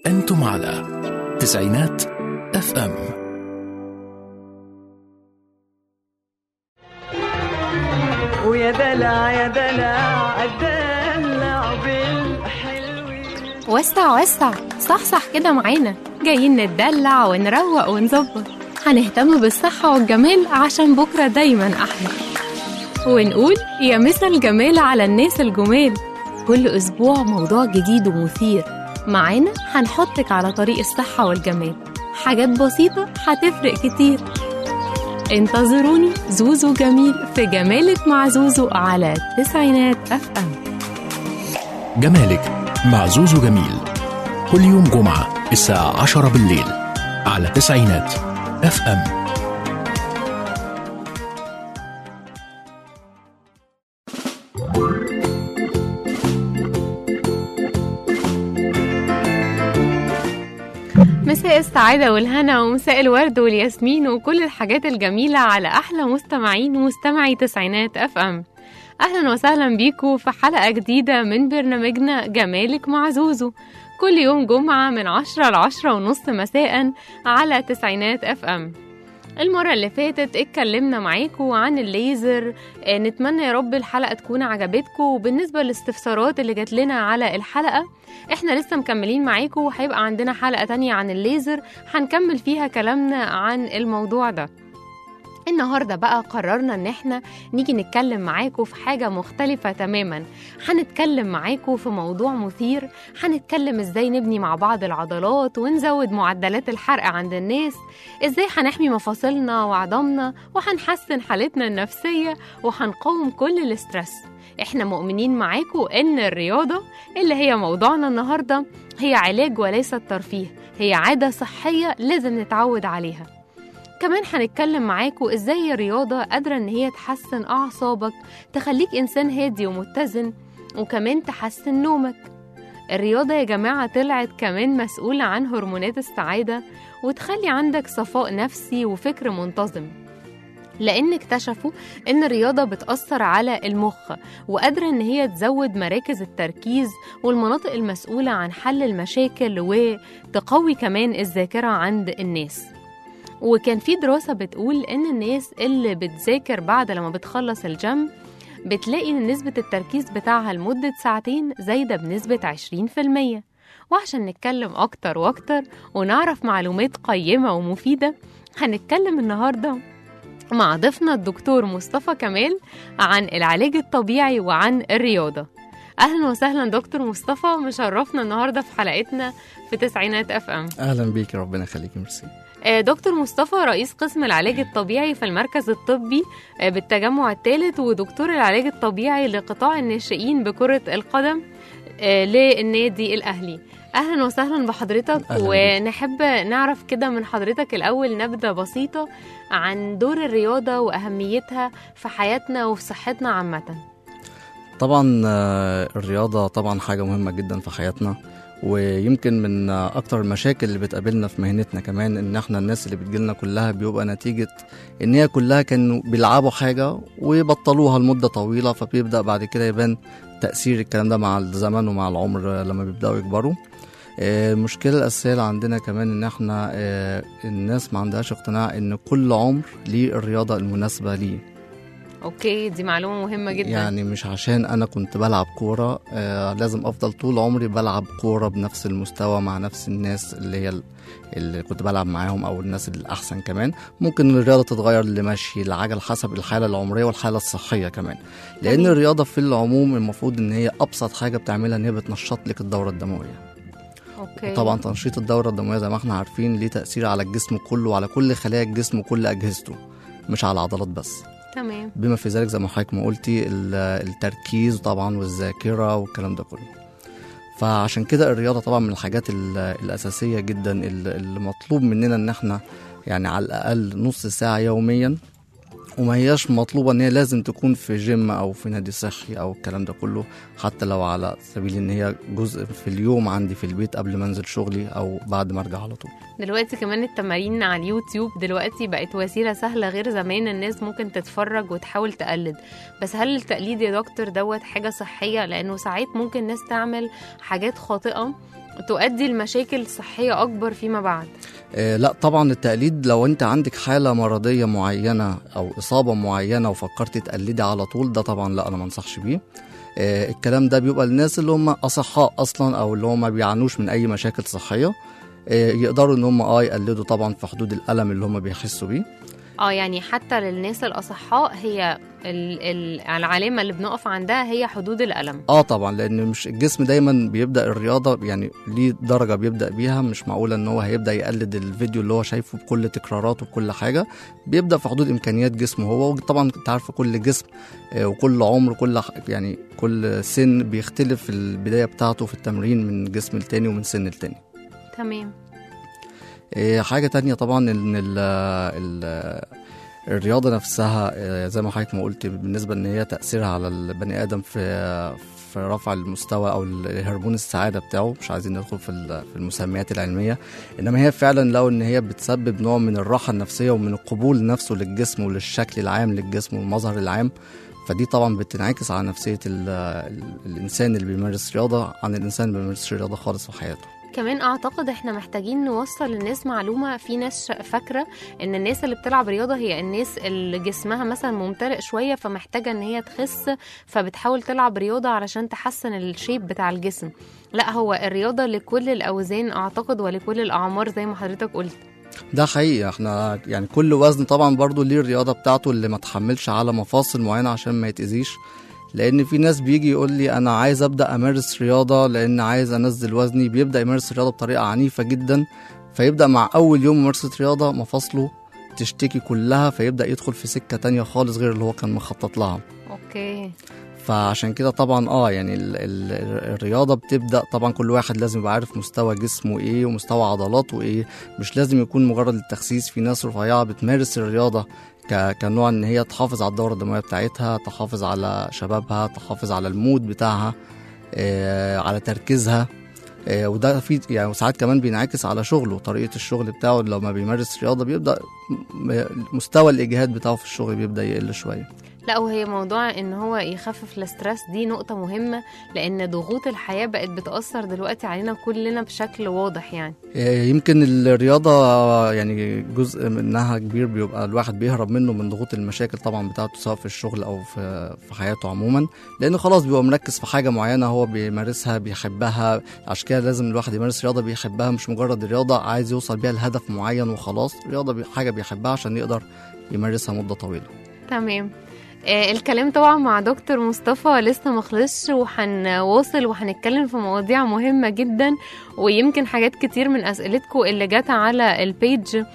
أنتم على تسعينات اف ام ويا دلع يا دلع الدلع بالحلوين وسع وسع صحصح كده معانا جايين نتدلع ونروق ونظبط هنهتم بالصحة والجمال عشان بكرة دايما أحلى ونقول يا مسا الجمال على الناس الجمال كل أسبوع موضوع جديد ومثير معانا هنحطك على طريق الصحة والجمال حاجات بسيطة هتفرق كتير انتظروني زوزو جميل في جمالك مع زوزو على تسعينات اف ام جمالك مع زوزو جميل كل يوم جمعة الساعة 10 بالليل على تسعينات اف ام مساء السعادة والهنا ومساء الورد والياسمين وكل الحاجات الجميلة على أحلى مستمعين ومستمعي تسعينات أف أم أهلا وسهلا بيكم في حلقة جديدة من برنامجنا جمالك مع زوزو كل يوم جمعة من عشرة لعشرة ونص مساء على تسعينات أف أم المرة اللي فاتت اتكلمنا معاكم عن الليزر آه، نتمنى يا رب الحلقة تكون عجبتكم وبالنسبة للاستفسارات اللي جات لنا على الحلقة احنا لسه مكملين معاكم وهيبقى عندنا حلقة تانية عن الليزر هنكمل فيها كلامنا عن الموضوع ده النهاردة بقى قررنا ان احنا نيجي نتكلم معاكم في حاجة مختلفة تماما هنتكلم معاكم في موضوع مثير هنتكلم ازاي نبني مع بعض العضلات ونزود معدلات الحرق عند الناس ازاي هنحمي مفاصلنا وعظامنا وهنحسن حالتنا النفسية وهنقاوم كل الاسترس احنا مؤمنين معاكم ان الرياضة اللي هي موضوعنا النهاردة هي علاج وليست ترفيه هي عادة صحية لازم نتعود عليها كمان هنتكلم معاكم ازاي الرياضة قادرة ان هي تحسن اعصابك تخليك انسان هادي ومتزن وكمان تحسن نومك الرياضة يا جماعة طلعت كمان مسؤولة عن هرمونات السعادة وتخلي عندك صفاء نفسي وفكر منتظم لأن اكتشفوا إن الرياضة بتأثر على المخ وقادرة إن هي تزود مراكز التركيز والمناطق المسؤولة عن حل المشاكل وتقوي كمان الذاكرة عند الناس وكان في دراسة بتقول إن الناس اللي بتذاكر بعد لما بتخلص الجيم بتلاقي إن نسبة التركيز بتاعها لمدة ساعتين زايدة بنسبة 20% وعشان نتكلم أكتر وأكتر ونعرف معلومات قيمة ومفيدة هنتكلم النهاردة مع ضيفنا الدكتور مصطفى كمال عن العلاج الطبيعي وعن الرياضة أهلا وسهلا دكتور مصطفى مشرفنا النهاردة في حلقتنا في تسعينات أف أم اهلا بيك ربنا يخليك ميرسي آه، دكتور مصطفى رئيس قسم العلاج الطبيعي في المركز الطبي آه، بالتجمع الثالث ودكتور العلاج الطبيعي لقطاع الناشئين بكرة القدم آه، للنادي الأهلي أهلا وسهلا بحضرتك أهلاً ونحب نعرف كده من حضرتك الأول نبذة بسيطة عن دور الرياضة وأهميتها في حياتنا وفي صحتنا عامة طبعا آه، الرياضة طبعا حاجة مهمة جدا في حياتنا ويمكن من آه، اكتر المشاكل اللي بتقابلنا في مهنتنا كمان ان احنا الناس اللي بتجيلنا كلها بيبقى نتيجة ان هي كلها كانوا بيلعبوا حاجة ويبطلوها لمدة طويلة فبيبدأ بعد كده يبان تأثير الكلام ده مع الزمن ومع العمر آه، لما بيبدأوا يكبروا آه، المشكلة الأساسية اللي عندنا كمان إن إحنا آه، الناس ما عندهاش اقتناع إن كل عمر ليه الرياضة المناسبة ليه أوكي دي معلومة مهمة جدا يعني مش عشان انا كنت بلعب كوره آه لازم افضل طول عمري بلعب كوره بنفس المستوى مع نفس الناس اللي هي ال- اللي كنت بلعب معاهم او الناس الاحسن كمان ممكن الرياضه تتغير لمشي لعجل حسب الحاله العمريه والحاله الصحيه كمان لان جميل. الرياضه في العموم المفروض ان هي ابسط حاجه بتعملها ان هي بتنشط لك الدوره الدمويه أوكي طبعا تنشيط الدوره الدمويه زي ما احنا عارفين ليه تاثير على الجسم كله وعلى كل خلايا الجسم وكل اجهزته مش على العضلات بس تمام بما في ذلك زي ما حضرتك ما قلتي ال- التركيز طبعا والذاكره والكلام ده كله فعشان كده الرياضه طبعا من الحاجات ال- الاساسيه جدا ال- اللي مطلوب مننا ان احنا يعني على الاقل نص ساعه يوميا وما هياش مطلوبه ان هي لازم تكون في جيم او في نادي صحي او الكلام ده كله حتى لو على سبيل ان هي جزء في اليوم عندي في البيت قبل ما انزل شغلي او بعد ما ارجع على طول دلوقتي كمان التمارين على اليوتيوب دلوقتي بقت وسيلة سهلة غير زمان الناس ممكن تتفرج وتحاول تقلد بس هل التقليد يا دكتور دوت حاجة صحية لأنه ساعات ممكن ناس تعمل حاجات خاطئة تؤدي لمشاكل صحيه اكبر فيما بعد آه، لا طبعا التقليد لو انت عندك حاله مرضيه معينه او اصابه معينه وفكرت تقلدي على طول ده طبعا لا انا ما انصحش بيه آه، الكلام ده بيبقى للناس اللي هم اصحاء اصلا او اللي هم ما بيعانوش من اي مشاكل صحيه آه، يقدروا ان هم اه يقلدوا طبعا في حدود الالم اللي هم بيحسوا بيه اه يعني حتى للناس الاصحاء هي ال- ال- العلامه اللي بنقف عندها هي حدود الالم اه طبعا لان مش الجسم دايما بيبدا الرياضه يعني ليه درجه بيبدا بيها مش معقوله ان هو هيبدا يقلد الفيديو اللي هو شايفه بكل تكراراته وبكل حاجه بيبدا في حدود امكانيات جسمه هو وطبعا انت عارف كل جسم آه، وكل عمر كل ح- يعني كل سن بيختلف البدايه بتاعته في التمرين من جسم لتاني ومن سن لتاني تمام إيه، حاجة تانية طبعا ان ال ال الرياضة نفسها آه، زي ما حضرتك ما قلت بالنسبة ان هي تأثيرها على البني آدم في في رفع المستوى او هرمون السعادة بتاعه مش عايزين ندخل في ال- في المسميات العلمية انما هي فعلا لو ان هي بتسبب نوع من الراحة النفسية ومن القبول نفسه للجسم وللشكل العام للجسم والمظهر العام فدي طبعا بتنعكس على نفسية ال ال الإنسان اللي بيمارس رياضة عن الإنسان اللي ما بيمارسش رياضة خالص في حياته كمان اعتقد احنا محتاجين نوصل للناس معلومه في ناس شا- فاكره ان الناس اللي بتلعب رياضه هي الناس اللي جسمها مثلا ممتلئ شويه فمحتاجه ان هي تخس فبتحاول تلعب رياضه علشان تحسن الشيب بتاع الجسم لا هو الرياضه لكل الاوزان اعتقد ولكل الاعمار زي ما حضرتك قلت ده حقيقي احنا يعني كل وزن طبعا برضو ليه الرياضة بتاعته اللي ما تحملش على مفاصل معينة عشان ما يتأذيش لان في ناس بيجي يقول لي انا عايز ابدا امارس رياضه لان عايز انزل وزني بيبدا يمارس الرياضه بطريقه عنيفه جدا فيبدا مع اول يوم ممارسه رياضه مفاصله تشتكي كلها فيبدا يدخل في سكه تانية خالص غير اللي هو كان مخطط لها اوكي فعشان كده طبعا اه يعني ال ال الرياضه بتبدا طبعا كل واحد لازم يبقى عارف مستوى جسمه ايه ومستوى عضلاته ايه مش لازم يكون مجرد التخسيس في ناس رفيعه بتمارس الرياضه ك- كنوع ان هي تحافظ على الدوره الدمويه بتاعتها تحافظ على شبابها تحافظ على المود بتاعها آه على تركيزها آه وده في يعني وساعات كمان بينعكس على شغله طريقه الشغل بتاعه لو ما بيمارس رياضه بيبدا م- مستوى الاجهاد بتاعه في الشغل بيبدا يقل شويه لا وهي موضوع ان هو يخفف الاسترس دي نقطة مهمة لان ضغوط الحياة بقت بتأثر دلوقتي علينا كلنا بشكل واضح يعني يمكن الرياضة يعني جزء منها كبير بيبقى الواحد بيهرب منه من ضغوط المشاكل طبعا بتاعته سواء في الشغل أو في في حياته عموما لأنه خلاص بيبقى مركز في حاجة معينة هو بيمارسها بيحبها عشان كده لازم الواحد يمارس رياضة بيحبها مش مجرد رياضة عايز يوصل بيها لهدف معين وخلاص رياضة بي- حاجة بيحبها عشان يقدر يمارسها مدة طويلة تمام آه، الكلام طبعا مع دكتور مصطفى لسه مخلصش وهنواصل وهنتكلم في مواضيع مهمة جدا ويمكن حاجات كتير من أسئلتكم اللي جت على البيج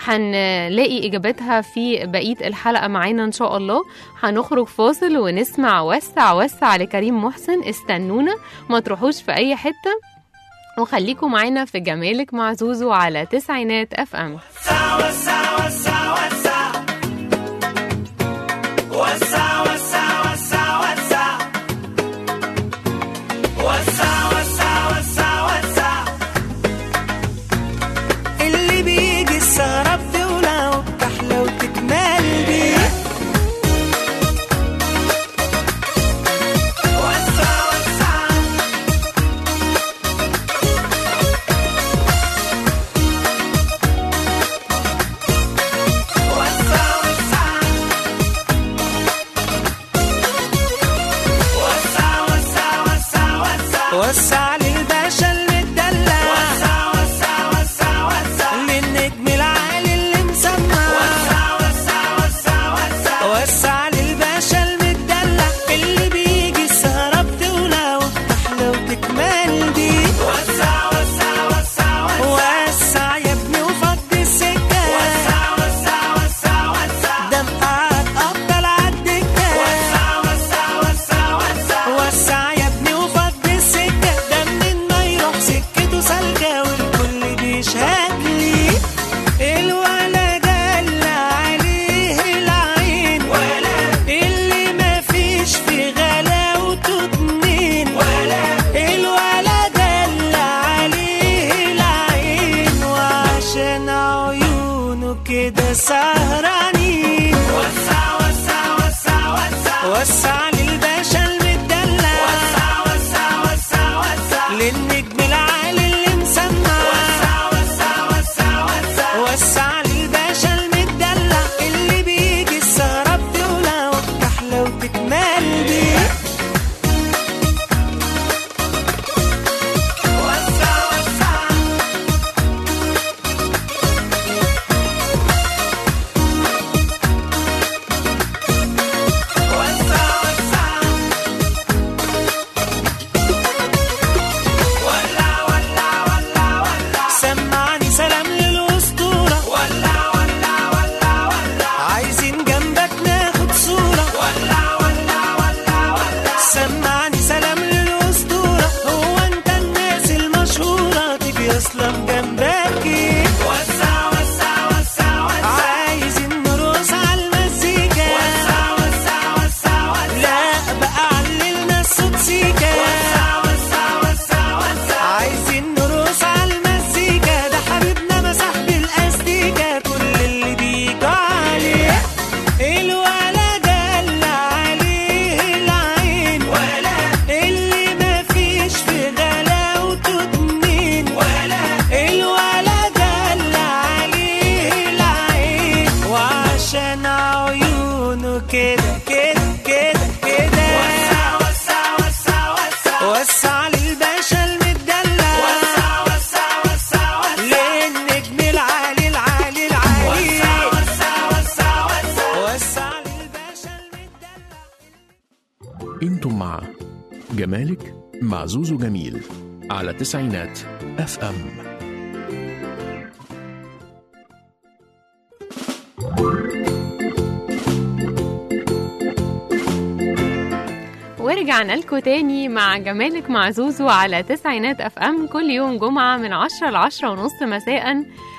هنلاقي إجاباتها في بقية الحلقة معانا إن شاء الله هنخرج فاصل ونسمع وسع وسع لكريم محسن استنونا ما تروحوش في أي حتة وخليكم معانا في جمالك مع زوزو على تسعينات اف ام اللي بيجي السهرة بتولع وبتحلى وتكمل بيه وسع وسع قلبي اصلا جنبكي وسع وسع وسع وسع عايزين نرقص على المزيكا وسع وسع وسع وسع لا بقى عللنا الصوت سيكا وسع وسع وسع وسع عايزين نرقص على المزيكا ده حبيبنا مسح بالاستيكا كل اللي بيجوا عليه الولا دلع عليه العين ولا اللي مفيش في غلاوته اتنين ولا الولا دلع عليه العين وعشان عيونه كده كده كده كده وسع وسع وسع وسع وسع للباشا المدلع وسع وسع وسع وسع للنجم العالي العالي العالي وسع وسع وسع وسع وسع للباشا المدلع انتم مع جمالك مع زوزو جميل على تسعينات اف ام ورجعنا لكم تاني مع جمالك مع زوزو على تسعينات اف ام كل يوم جمعة من عشرة لعشرة ونص مساء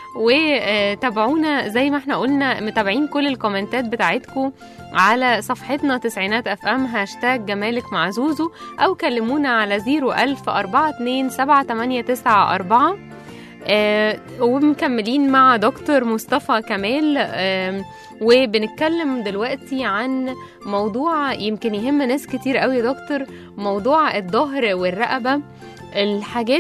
وتابعونا زي ما احنا قلنا متابعين كل الكومنتات بتاعتكم على صفحتنا تسعينات اف ام هاشتاج جمالك مع زوزو او كلمونا على زيرو الف اربعة اتنين سبعة تمانية تسعة اربعة آه، ومكملين مع دكتور مصطفى كمال آم، وبنتكلم دلوقتي عن موضوع يمكن يهم ناس كتير قوي يا دكتور موضوع الظهر والرقبة الحاجات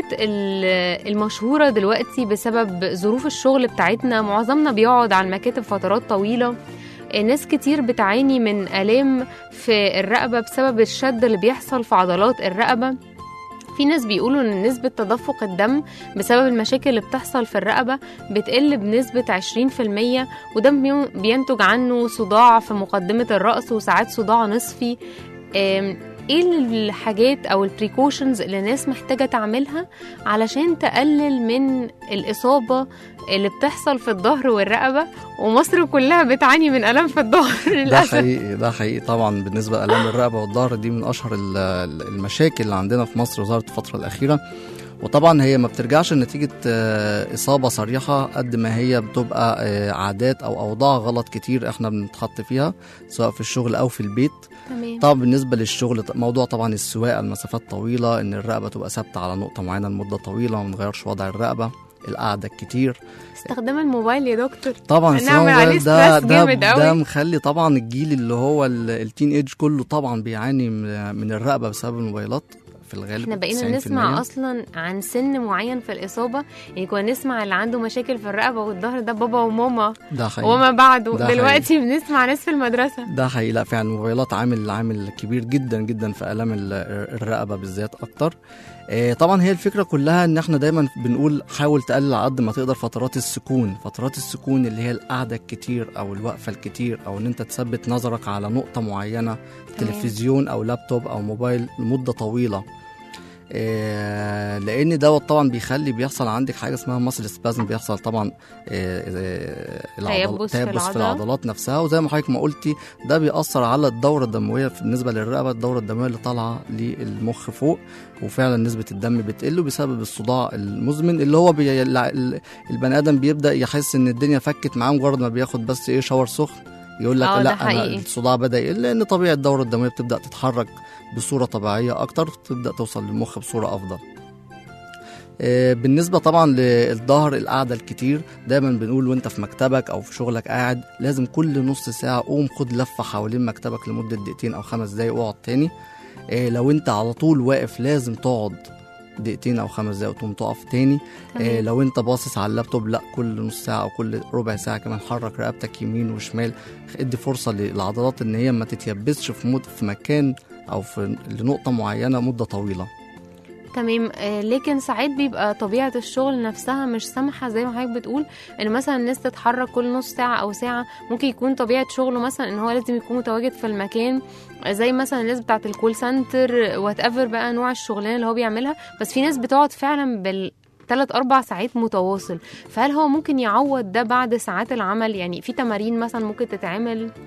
ال- المشهورة دلوقتي بسبب ظروف الشغل بتاعتنا معظمنا بيقعد على المكاتب فترات طويلة ناس كتير بتعاني من آلام في الرقبة بسبب الشد اللي بيحصل في عضلات الرقبة في ناس بيقولوا ان نسبة تدفق الدم بسبب المشاكل اللي بتحصل في الرقبة بتقل بنسبة 20% وده بي- بينتج عنه صداع في مقدمة الرأس وساعات صداع نصفي آم، ايه الحاجات او البريكوشنز اللي الناس محتاجة تعملها علشان تقلل من الإصابة اللي بتحصل في الظهر والرقبة ومصر كلها بتعاني من ألم في الظهر ده للأسف حقيقي ده حقيقي طبعا بالنسبه لالام الرقبه والظهر دي من اشهر ال- ال- المشاكل اللي عندنا في مصر ظهرت الفتره الاخيره وطبعا هي ما بترجعش نتيجه آه، اصابه صريحه قد ما هي بتبقى آه، عادات او اوضاع غلط كتير احنا بنتحط فيها سواء في الشغل او في البيت تمام طبعا بالنسبه للشغل موضوع طبعا السواقه المسافات طويله ان الرقبه تبقى ثابته على نقطه معينه لمده طويله وما نغيرش وضع الرقبه القعده الكتير استخدام الموبايل يا دكتور طبعا نعمل عليه السماوة ده ستريس ده جامد قوي. ده مخلي طبعا الجيل اللي هو ال- التين ايج كله طبعا بيعاني من من الرقبه بسبب الموبايلات في الغالب احنا بقينا 90%. نسمع اصلا عن سن معين في الاصابه يعني كنا نسمع اللي عنده مشاكل في الرقبه والظهر ده بابا وماما ده حقيقي وما بعده ده دلوقتي بنسمع ناس في المدرسه ده حقيقي لا فعلا الموبايلات عامل عامل كبير جدا جدا في الام ال- الرقبه بالذات اكتر آه، طبعا هي الفكره كلها ان احنا دايما بنقول حاول تقلل على قد ما تقدر فترات السكون فترات السكون اللي هي القعده الكتير او الوقفه الكتير او ان انت تثبت نظرك على نقطه معينه تلفزيون او لابتوب او موبايل لمده طويله آه، لان دوت طبعا بيخلي بيحصل عندك حاجه اسمها ماسل سبازم بيحصل طبعا آه، آه، العضل- تيبس في تيبس في العضلة. العضلات نفسها وزي ما حضرتك ما قلتي ده بيأثر على الدورة الدموية بالنسبة للرقبة الدورة الدموية اللي طالعة للمخ فوق وفعلا نسبة الدم بتقل بسبب الصداع المزمن اللي هو بي... الع- ال- البني آدم بيبدأ يحس إن الدنيا فكت معاه مجرد ما بياخد بس إيه شاور سخن يقول لك آه، ده لا أنا حقيقي. الصداع بدأ يقل لأن طبيعة الدورة الدموية بتبدأ تتحرك بصورة طبيعية أكتر تبدأ توصل للمخ بصورة أفضل آه، بالنسبة طبعا للظهر القعدة الكتير دايما بنقول وانت في مكتبك او في شغلك قاعد لازم كل نص ساعة قوم خد لفة حوالين مكتبك لمدة دقيقتين او خمس دقايق واقعد تاني آه، لو انت على طول واقف لازم تقعد دقيقتين او خمس دقايق وتقوم تقف تاني آه، تمام لو انت باصص على اللابتوب لا كل نص ساعة او كل ربع ساعة كمان حرك رقبتك يمين وشمال ادي فرصة للعضلات ان هي ما تتيبسش في مد في مكان او في لنقطة معينة مدة طويلة تمام آه، لكن ساعات بيبقى طبيعة الشغل نفسها مش سامحة زي ما حضرتك بتقول ان مثلا الناس تتحرك كل نص ساعة او ساعة ممكن يكون طبيعة شغله مثلا ان هو لازم يكون متواجد في المكان آه، زي مثلا الناس بتاعة الكول سنتر وات ايفر بقى نوع الشغلانة اللي هو بيعملها بس في ناس بتقعد فعلا بال ثلاث أربع ساعات متواصل فهل هو ممكن يعوض ده بعد ساعات العمل يعني في تمارين مثلا ممكن تتعمل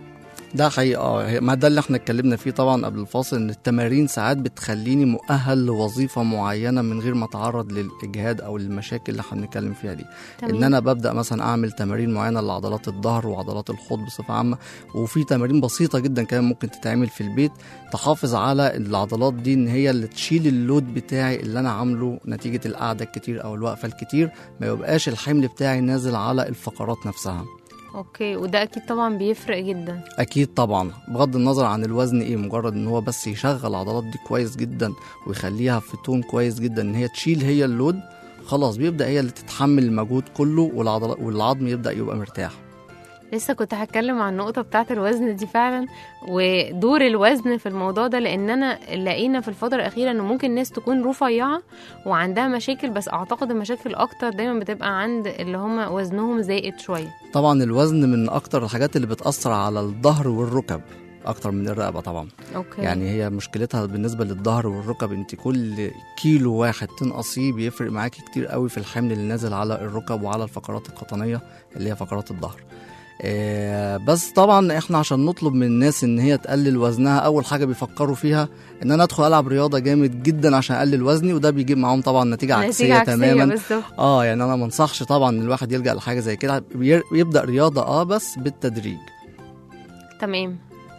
ده حقيقي اه هي- ما ده اللي احنا اتكلمنا فيه طبعا قبل الفاصل ان التمارين ساعات بتخليني مؤهل لوظيفه معينه من غير ما اتعرض للاجهاد او المشاكل اللي احنا بنتكلم فيها دي تمام. ان انا ببدا مثلا اعمل تمارين معينه لعضلات الظهر وعضلات الحوض بصفه عامه وفي تمارين بسيطه جدا كمان ممكن تتعمل في البيت تحافظ على العضلات دي ان هي اللي تشيل اللود بتاعي اللي انا عامله نتيجه القعده الكتير او الوقفه الكتير ما يبقاش الحمل بتاعي نازل على الفقرات نفسها اوكي وده اكيد طبعا بيفرق جدا اكيد طبعا بغض النظر عن الوزن ايه مجرد ان هو بس يشغل العضلات دي كويس جدا ويخليها في تون كويس جدا ان هي تشيل هي اللود خلاص بيبدا هي اللي تتحمل المجهود كله والعضلات والعظم يبدا يبقى مرتاح لسه كنت هتكلم عن النقطة بتاعة الوزن دي فعلا ودور الوزن في الموضوع ده لأن أنا لقينا في الفترة الأخيرة إن ممكن ناس تكون رفيعة وعندها مشاكل بس أعتقد المشاكل أكتر دايما بتبقى عند اللي هم وزنهم زائد شوية طبعا الوزن من اكتر الحاجات اللي بتاثر على الظهر والركب اكتر من الرقبه طبعا أوكي يعني هي مشكلتها بالنسبه للظهر والركب انت كل كيلو واحد تنقصيه بيفرق معاكي كتير قوي في الحمل اللي نازل على الركب وعلى الفقرات القطنيه اللي هي فقرات الظهر آه، بس طبعا احنا عشان نطلب من الناس ان هي تقلل وزنها اول حاجه بيفكروا فيها ان انا ادخل العب رياضه جامد جدا عشان اقلل وزني وده بيجيب معاهم طبعا نتيجه عكسيه, نتيجة عكسية تماما بالظبط اه يعني انا ما انصحش طبعا ان الواحد يلجا لحاجه زي كده بير- يبدا رياضه اه بس بالتدريج تمام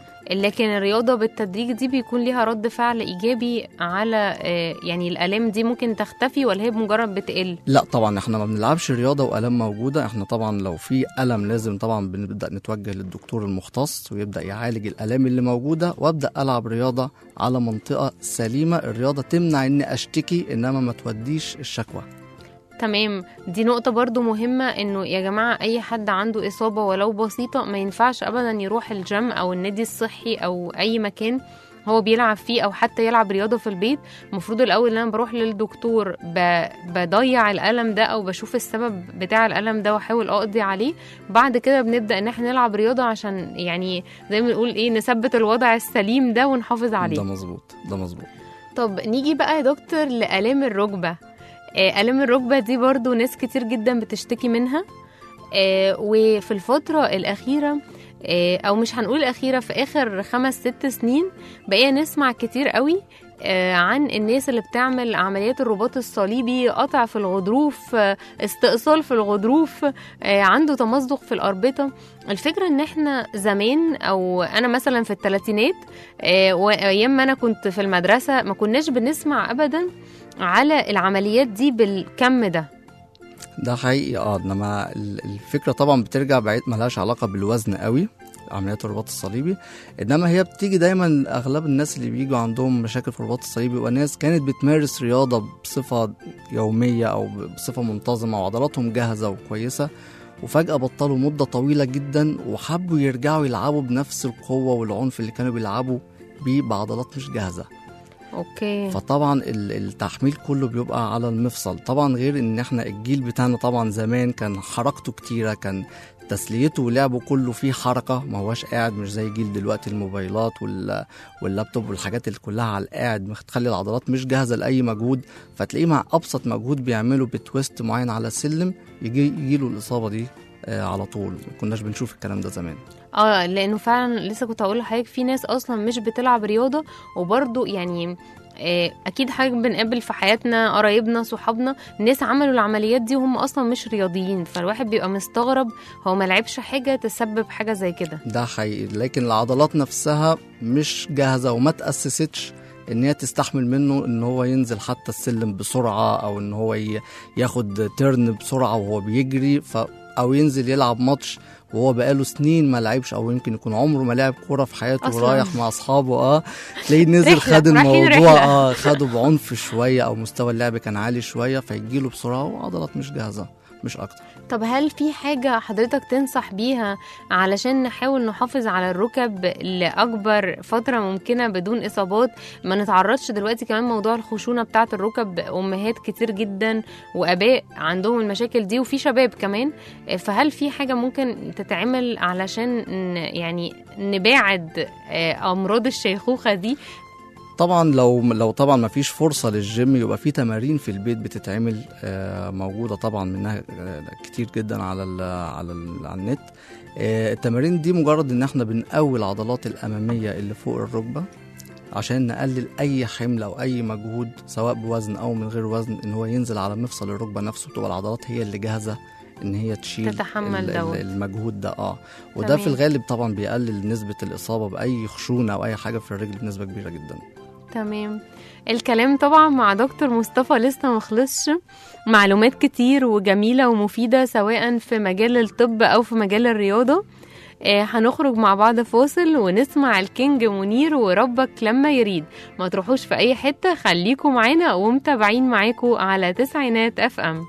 لكن الرياضة بالتدريج دي بيكون ليها رد فعل إيجابي على آه، يعني الآلام دي ممكن تختفي ولا هي بمجرد بتقل لا طبعا احنا ما بنلعبش رياضه والام موجوده احنا طبعا لو في الم لازم طبعا بنبدا نتوجه للدكتور المختص ويبدا يعالج الالام اللي موجوده وابدا العب رياضه على منطقه سليمه الرياضه تمنع اني اشتكي انما ما توديش الشكوى تمام دي نقطة برضو مهمة انه يا جماعة اي حد عنده اصابة ولو بسيطة ما ينفعش ابدا يروح الجيم او النادي الصحي او اي مكان هو بيلعب فيه او حتى يلعب رياضة في البيت المفروض الاول ان انا بروح للدكتور ب... بضيع الالم ده او بشوف السبب بتاع الالم ده واحاول اقضي عليه بعد كده بنبدا ان احنا نلعب رياضة عشان يعني زي ما بنقول ايه نثبت الوضع السليم ده ونحافظ عليه ده مظبوط ده مظبوط طب نيجي بقى يا دكتور لآلام الركبة آه، آلام الركبة دي برضو ناس كتير جدا بتشتكي منها آه، وفي الفترة الأخيرة آه، أو مش هنقول الأخيرة في آخر خمس ست سنين بقينا نسمع كتير قوي آه، عن الناس اللي بتعمل عمليات الرباط الصليبي قطع في الغضروف آه، استئصال في الغضروف آه، عنده تمزق في الأربطة الفكرة ان احنا زمان او انا مثلا في الثلاثينات آه، وايام ما انا كنت في المدرسه ما كناش بنسمع ابدا على العمليات دي بالكم ده ده حقيقي اه انما ال- الفكره طبعا بترجع بعيد ملهاش علاقه بالوزن قوي عمليات الرباط الصليبي انما هي بتيجي دايما اغلب الناس اللي بيجوا عندهم مشاكل في الرباط الصليبي وناس كانت بتمارس رياضه بصفه يوميه او بصفه منتظمه وعضلاتهم جاهزه وكويسه وفجأة بطلوا مدة طويلة جدا وحبوا يرجعوا يلعبوا بنفس القوة والعنف اللي كانوا بيلعبوا بيه بعضلات مش جاهزة اوكي فطبعا ال- التحميل كله بيبقى على المفصل طبعا غير ان احنا الجيل بتاعنا طبعا زمان كان حركته كتيرة كان تسليته ولعبه كله فيه حركة ما هواش قاعد مش زي جيل دلوقتي الموبايلات وال... واللابتوب والحاجات اللي كلها على القاعد بتخلي العضلات مش جاهزة لأي مجهود فتلاقيه مع أبسط مجهود بيعمله بتويست معين على السلم يجي يجيله الإصابة دي آه على طول ما كناش بنشوف الكلام ده زمان اه لانه فعلا لسه كنت هقول لحضرتك في ناس اصلا مش بتلعب رياضه وبرضو يعني آه، اكيد حضرتك بنقابل في حياتنا قرايبنا صحابنا ناس عملوا العمليات دي وهم اصلا مش رياضيين فالواحد بيبقى مستغرب هو ما لعبش حاجه تسبب حاجه زي كده ده حقيقي لكن العضلات نفسها مش جاهزة وما تأسستش ان هي تستحمل منه ان هو ينزل حتى السلم بسرعة او ان هو ي- ياخد ترن بسرعة وهو بيجري ف او ينزل يلعب ماتش وهو بقاله سنين ما لعبش او يمكن يكون عمره ما لعب كوره في حياته أصلاً. ورايح مع اصحابه اه تلاقيه نزل رحلة، خد رايحين الموضوع رحلة. اه خده بعنف شويه او مستوى اللعب كان عالي شويه فيجيله بسرعه وعضلات مش جاهزه مش اكتر طب هل في حاجة حضرتك تنصح بيها علشان نحاول نحافظ على الركب لأكبر فترة ممكنة بدون إصابات ما نتعرضش دلوقتي كمان موضوع الخشونة بتاعة الركب أمهات كتير جدا وآباء عندهم المشاكل دي وفي شباب كمان فهل في حاجة ممكن تتعمل علشان ن- يعني نباعد آه، أمراض الشيخوخة دي طبعا لو لو طبعا ما فيش فرصه للجيم يبقى في تمارين في البيت بتتعمل آه، موجوده طبعا منها آه، كتير جدا على ال على ال على النت آه، التمارين دي مجرد ان احنا بنقوي العضلات الاماميه اللي فوق الركبه عشان نقلل اي حمل او اي مجهود سواء بوزن او من غير وزن ان هو ينزل على مفصل الركبه نفسه تبقى العضلات هي اللي جاهزه ان هي تشيل تتحمل ال- ال- دوت. المجهود ده اه وده في تمام. الغالب طبعا بيقلل نسبه الاصابه باي خشونه او اي حاجه في الرجل بنسبه كبيره جدا تمام الكلام طبعا مع دكتور مصطفى لسه مخلصش معلومات كتير وجميلة ومفيدة سواء في مجال الطب أو في مجال الرياضة آه، هنخرج مع بعض فاصل ونسمع الكينج منير وربك لما يريد ما تروحوش في أي حتة خليكم معانا ومتابعين معاكم على تسعينات اف ام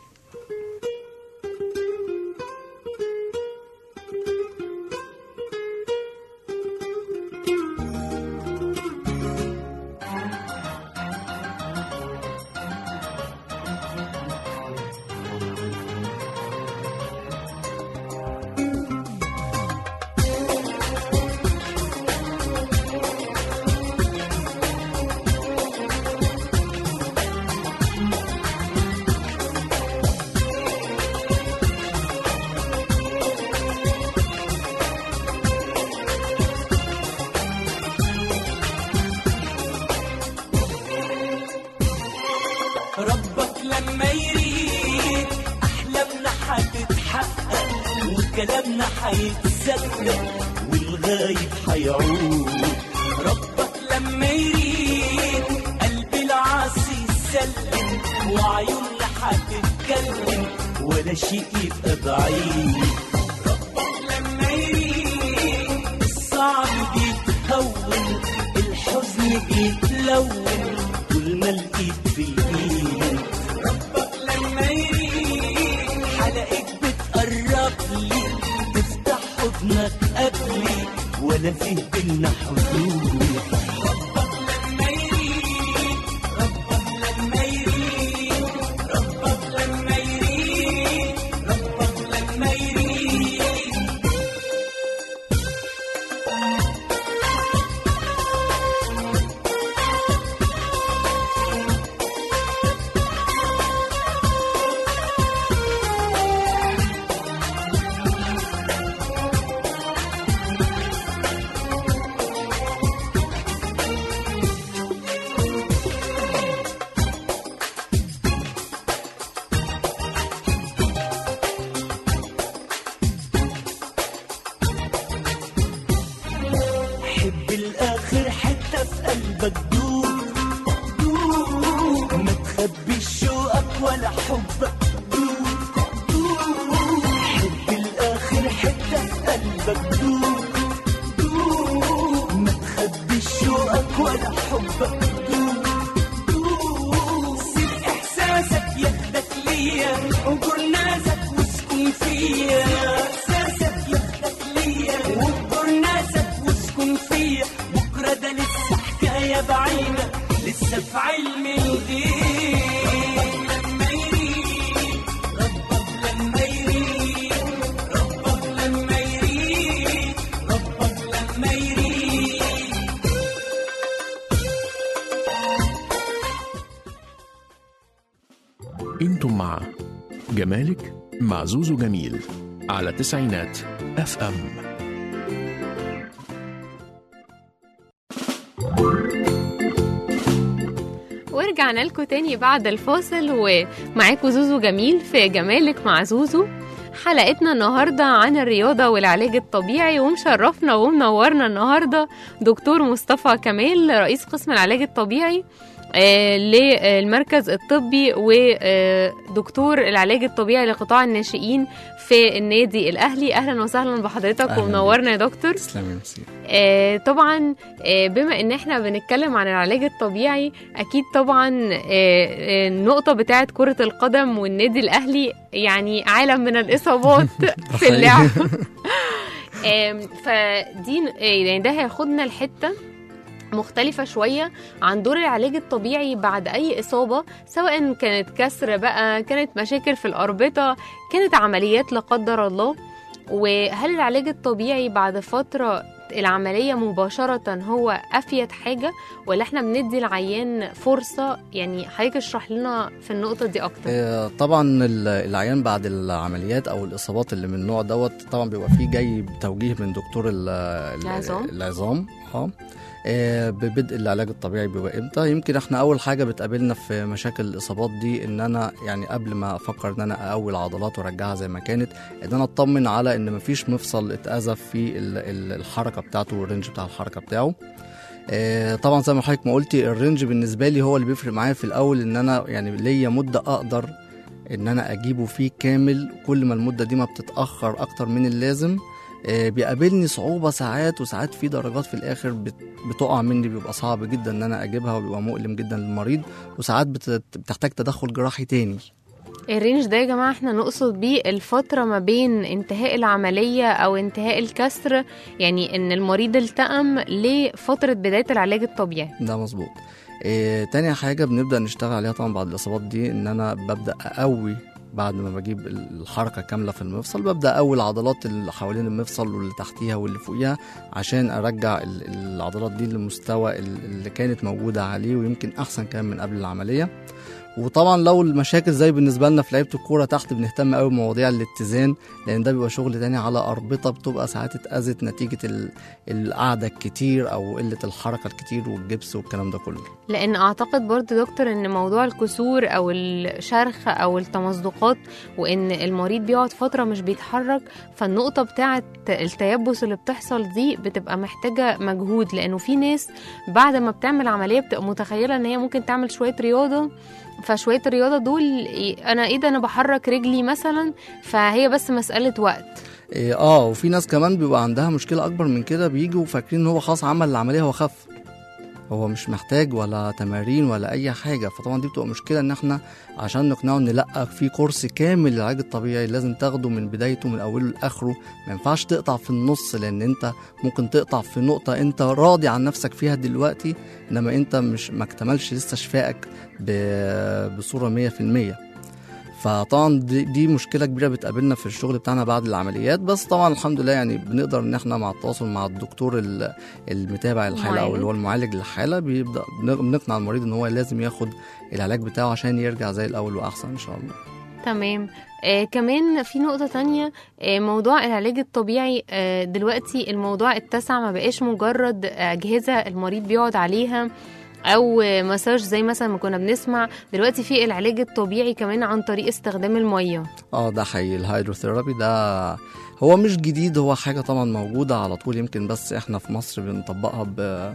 ربك لما يريد احلامنا هتتحقق وكلامنا هيتصدق والغايب هيعود ربك لما يريد قلب العاصي يسلم وعيوننا هتتكلم ولا شيء يبقى بعيد ربك لما يريد الصعب بيتهون الحزن بيتلون طول ما الايد في الايد ربك لما يريد حلقك بتقرب لي تفتح حضنك قبلي ولا فيه بينا حدود ربك لما يريد ربك لما يريد ربك لما يريد ربك لما يريد حب الاخر حتى في قلبك دوب دوب ما تخبيش شوقك ولا حبك دوب دوب حب الاخر حتى في قلبك دوب دوب ما تخبيش شوقك ولا حبك دوب دوب سيب احساسك ياخدك ليا وجر ناسك واسكن فيا احساسك ياخدك ليا وجر ناسك واسكن فيا بكره ده لسه حكايه بعيده لسه في علم الغيب لما يريد ربك لما يريد ربك لما يريد ربك لما يريد انتم مع جمالك مع زوزو جميل على تسعينات اف ام ورجعنا لكم تاني بعد الفاصل ومعاكم زوزو جميل في جمالك مع زوزو حلقتنا النهاردة عن الرياضة والعلاج الطبيعي ومشرفنا ومنورنا النهاردة دكتور مصطفى كمال رئيس قسم العلاج الطبيعي آه، للمركز الطبي ودكتور العلاج الطبيعي لقطاع الناشئين في النادي الأهلي أهلا وسهلا بحضرتك أهلاً ومنورنا يا دكتور تسلمي ميرسي آه، طبعا آه، بما ان احنا بنتكلم عن العلاج الطبيعي اكيد طبعا آه، آه، النقطه بتاعه كره القدم والنادي الاهلي يعني عالم من الاصابات في اللعب آم، فدي آه، يعني ده هياخدنا لحته مختلفة شوية عن دور العلاج الطبيعي بعد أي إصابة سواء كانت كسر بقى كانت مشاكل في الأربطة كانت عمليات لا قدر الله وهل العلاج الطبيعي بعد فترة العملية مباشرة هو أفيد حاجة ولا احنا بندي العيان فرصة يعني حضرتك اشرح لنا في النقطة دي أكتر آه، طبعا ال- العيان بعد العمليات او الاصابات اللي من النوع دوت طبعا بيبقى فيه جاي توجيه من دكتور ال- ال- العظام. العظام اه آه، ببدء العلاج الطبيعي بيبقى امتى يمكن احنا اول حاجه بتقابلنا في مشاكل الاصابات دي ان انا يعني قبل ما افكر ان انا اقوي العضلات وارجعها زي ما كانت ان انا اطمن على ان مفيش مفصل اتاذى في ال- ال- الحركه بتاعته والرينج بتاع الحركه بتاعه آه، طبعا زي ما حضرتك ما قلتي الرينج بالنسبه لي هو اللي بيفرق معايا في الاول ان انا يعني ليا مده اقدر ان انا اجيبه فيه كامل كل ما المده دي ما بتتاخر اكتر من اللازم آه، بيقابلني صعوبة ساعات وساعات في درجات في الآخر بت- بتقع مني بيبقى صعب جدا إن أنا أجيبها وبيبقى مؤلم جدا للمريض وساعات بت- بتحتاج تدخل جراحي تاني الرينج ده يا جماعة احنا نقصد بيه الفترة ما بين انتهاء العملية أو انتهاء الكسر يعني إن المريض التئم لفترة بداية العلاج الطبيعي ده مظبوط إيه تاني حاجة بنبدأ نشتغل عليها طبعا بعد الإصابات دي إن أنا ببدأ أقوي بعد ما بجيب الحركة كاملة في المفصل ببدأ أقوي العضلات اللي حوالين المفصل واللي تحتيها واللي فوقيها عشان أرجع ال- العضلات دي للمستوى ال- اللي كانت موجودة عليه ويمكن أحسن كمان من قبل العملية وطبعا لو المشاكل زي بالنسبه لنا في لعيبه الكوره تحت بنهتم قوي بمواضيع الاتزان لان ده بيبقى شغل تاني على اربطه بتبقى ساعات اتاذت نتيجه ال- القعده الكتير او قله الحركه الكتير والجبس والكلام ده كله لان اعتقد برضو دكتور ان موضوع الكسور او الشرخ او التمزقات وان المريض بيقعد فتره مش بيتحرك فالنقطه بتاعه التيبس اللي بتحصل دي بتبقى محتاجه مجهود لانه في ناس بعد ما بتعمل عمليه بتبقى متخيله ان هي ممكن تعمل شويه رياضه فشويه الرياضه دول إيه- انا ايه ده انا بحرك رجلي مثلا فهي بس مساله وقت إيه اه وفي ناس كمان بيبقى عندها مشكله اكبر من كده بيجوا فاكرين ان هو خلاص عمل العمليه هو خف هو مش محتاج ولا تمارين ولا اي حاجه فطبعا دي بتبقى مشكله ان احنا عشان نقنعه ان لا في كورس كامل للعلاج الطبيعي لازم تاخده من بدايته من اوله لاخره ما ينفعش تقطع في النص لان انت ممكن تقطع في نقطه انت راضي عن نفسك فيها دلوقتي انما انت مش ما اكتملش لسه شفائك ب- بصوره 100% فطبعا دي, دي مشكله كبيره بتقابلنا في الشغل بتاعنا بعد العمليات بس طبعا الحمد لله يعني بنقدر ان احنا مع التواصل مع الدكتور ال- المتابع الحاله او المعالج. اللي هو المعالج للحاله بيبدا بن- بنقنع المريض ان هو لازم ياخد العلاج بتاعه عشان يرجع زي الاول واحسن ان شاء الله تمام آه كمان في نقطة تانية آه موضوع العلاج الطبيعي آه دلوقتي الموضوع اتسع ما بقاش مجرد أجهزة المريض بيقعد عليها أو آه، مساج زي مثلا ما كنا بنسمع دلوقتي في العلاج الطبيعي كمان عن طريق استخدام المية اه ده حقيقي الهيدروثيرابي ده هو مش جديد هو حاجه طبعا موجوده على طول يمكن بس احنا في مصر بنطبقها ب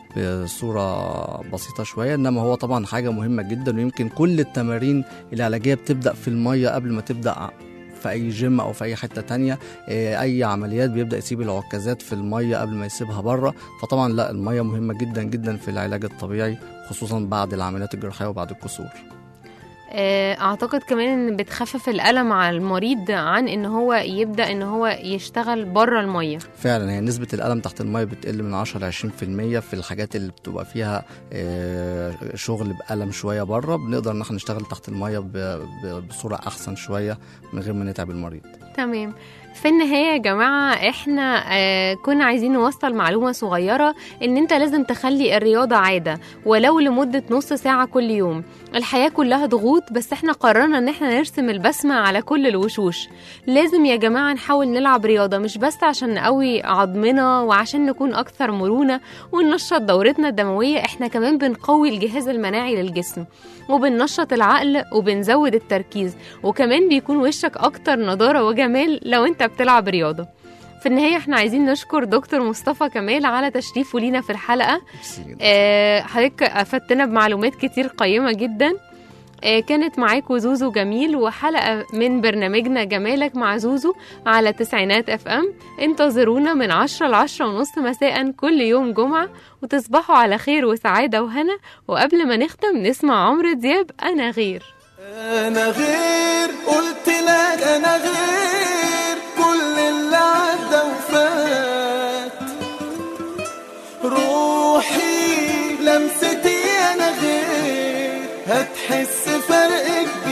بصورة بسيطة شوية إنما هو طبعا حاجة مهمة جدا ويمكن كل التمارين العلاجية بتبدأ في المية قبل ما تبدأ في أي جيم أو في أي حتة تانية إيه، أي عمليات بيبدأ يسيب العكازات في المية قبل ما يسيبها بره فطبعا لا المية مهمة جدا جدا في العلاج الطبيعي خصوصا بعد العمليات الجراحية وبعد الكسور آه، اعتقد كمان ان بتخفف الالم على المريض عن ان هو يبدا ان هو يشتغل بره الميه فعلا هي نسبة الألم تحت المية بتقل من 10 ل 20% في الحاجات اللي بتبقى فيها آه، شغل بألم شوية بره بنقدر إن احنا نشتغل تحت المية ب- ب- بصورة أحسن شوية من غير ما نتعب المريض تمام في النهاية يا جماعة احنا آه كنا عايزين نوصل معلومة صغيرة ان انت لازم تخلي الرياضة عادة ولو لمدة نص ساعة كل يوم الحياة كلها ضغوط بس احنا قررنا ان احنا نرسم البسمة على كل الوشوش لازم يا جماعة نحاول نلعب رياضة مش بس عشان نقوي عظمنا وعشان نكون اكثر مرونة وننشط دورتنا الدموية احنا كمان بنقوي الجهاز المناعي للجسم وبننشط العقل وبنزود التركيز وكمان بيكون وشك اكتر نضارة وجمال لو انت بتلعب رياضة في النهاية احنا عايزين نشكر دكتور مصطفى كمال على تشريفه لينا في الحلقة ميرسي جدا. آه، حضرتك افدتنا بمعلومات كتير قيمة جدا آه، كانت معاكم زوزو جميل وحلقة من برنامجنا جمالك مع زوزو على تسعينات اف ام انتظرونا من عشرة لعشرة ونص مساء كل يوم جمعة وتصبحوا على خير وسعادة وهنا وقبل ما نختم نسمع عمرو دياب أنا غير انا غير قلت لك انا غير كل اللي عدى وفات روحي لمستي انا غير هتحس فرق